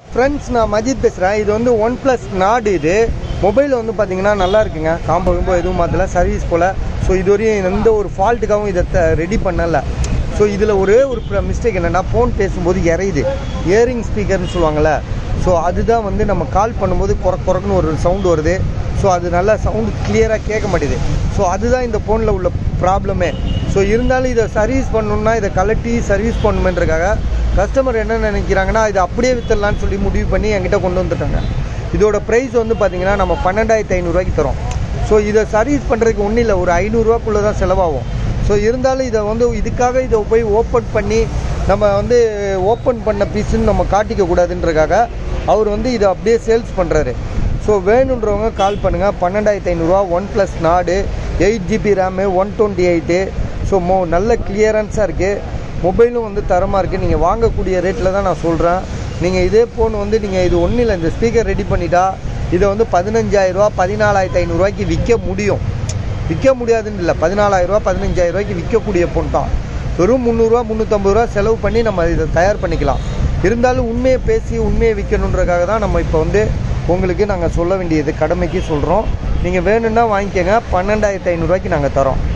friends நான் மஜித் பேசுகிறேன் இது வந்து ஒன் ப்ளஸ் நாடு இது மொபைல் வந்து பார்த்தீங்கன்னா நல்லா இருக்குங்க காம்போ கிம்போ எதுவும் மாற்றல சர்வீஸ் போல் ஸோ இதுவரையும் எந்த ஒரு ஃபால்ட்டுக்காகவும் இதை ரெடி பண்ணலை ஸோ இதில் ஒரே ஒரு மிஸ்டேக் என்னென்னா ஃபோன் பேசும்போது இறையுது இயரிங் ஸ்பீக்கர்னு சொல்லுவாங்கள்ல ஸோ அதுதான் வந்து நம்ம கால் பண்ணும்போது குற குறக்குன்னு ஒரு சவுண்டு வருது ஸோ அது நல்லா சவுண்டு கிளியராக கேட்க மாட்டேது ஸோ அதுதான் இந்த ஃபோனில் உள்ள ப்ராப்ளமே ஸோ இருந்தாலும் இதை சர்வீஸ் பண்ணணுன்னா இதை கலட்டி சர்வீஸ் பண்ணணுமென்றக்காக கஸ்டமர் என்ன நினைக்கிறாங்கன்னா இதை அப்படியே வித்துடலான்னு சொல்லி முடிவு பண்ணி என்கிட்ட கொண்டு வந்துட்டாங்க இதோட ப்ரைஸ் வந்து பார்த்தீங்கன்னா நம்ம பன்னெண்டாயிரத்தி ஐநூறுரூவாய்க்கு தரோம் ஸோ இதை சர்வீஸ் பண்ணுறதுக்கு ஒன்றும் இல்லை ஒரு ஐநூறுரூவாக்குள்ளே தான் செலவாகும் ஸோ இருந்தாலும் இதை வந்து இதுக்காக இதை போய் ஓப்பன் பண்ணி நம்ம வந்து ஓப்பன் பண்ண பீஸுன்னு நம்ம காட்டிக்க கூடாதுன்றக்காக அவர் வந்து இதை அப்படியே சேல்ஸ் பண்ணுறாரு ஸோ வேணுன்றவங்க கால் பண்ணுங்கள் பன்னெண்டாயிரத்தி ஐநூறுரூவா OnePlus Nord eight GB RAM one twenty eight so மோ நல்ல கிளியரன்ஸாக இருக்குது மொபைலும் வந்து தரமாக இருக்குது நீங்கள் வாங்கக்கூடிய ரேட்டில் தான் நான் சொல்கிறேன் நீங்கள் இதே ஃபோன் வந்து நீங்கள் இது ஒன்றும் இல்லை இந்த ஸ்பீக்கர் ரெடி பண்ணிட்டா இதை வந்து பதினஞ்சாயிரரூவா பதினாலாயிரத்தி ஐநூறுரூவாய்க்கு விற்க முடியும் விற்க முடியாதுன்னு இல்லை பதினாலாயிரரூவா பதினஞ்சாயிரரூவாய்க்கு விற்கக்கூடிய ஃபோன் தான் வெறும் முந்நூறுரூவா முந்நூற்றம்பது ரூபா செலவு பண்ணி நம்ம இதை தயார் பண்ணிக்கலாம் இருந்தாலும் உண்மையை பேசி உண்மையை விற்கணுன்றக்காக தான் நம்ம இப்போ வந்து உங்களுக்கு நாங்கள் சொல்ல வேண்டியது கடமைக்கு சொல்கிறோம் நீங்கள் வேணும்னா வாங்கிக்கோங்க பன்னெண்டாயிரத்தி ஐநூறுரூவாய்க்கு நாங்கள் தரோம்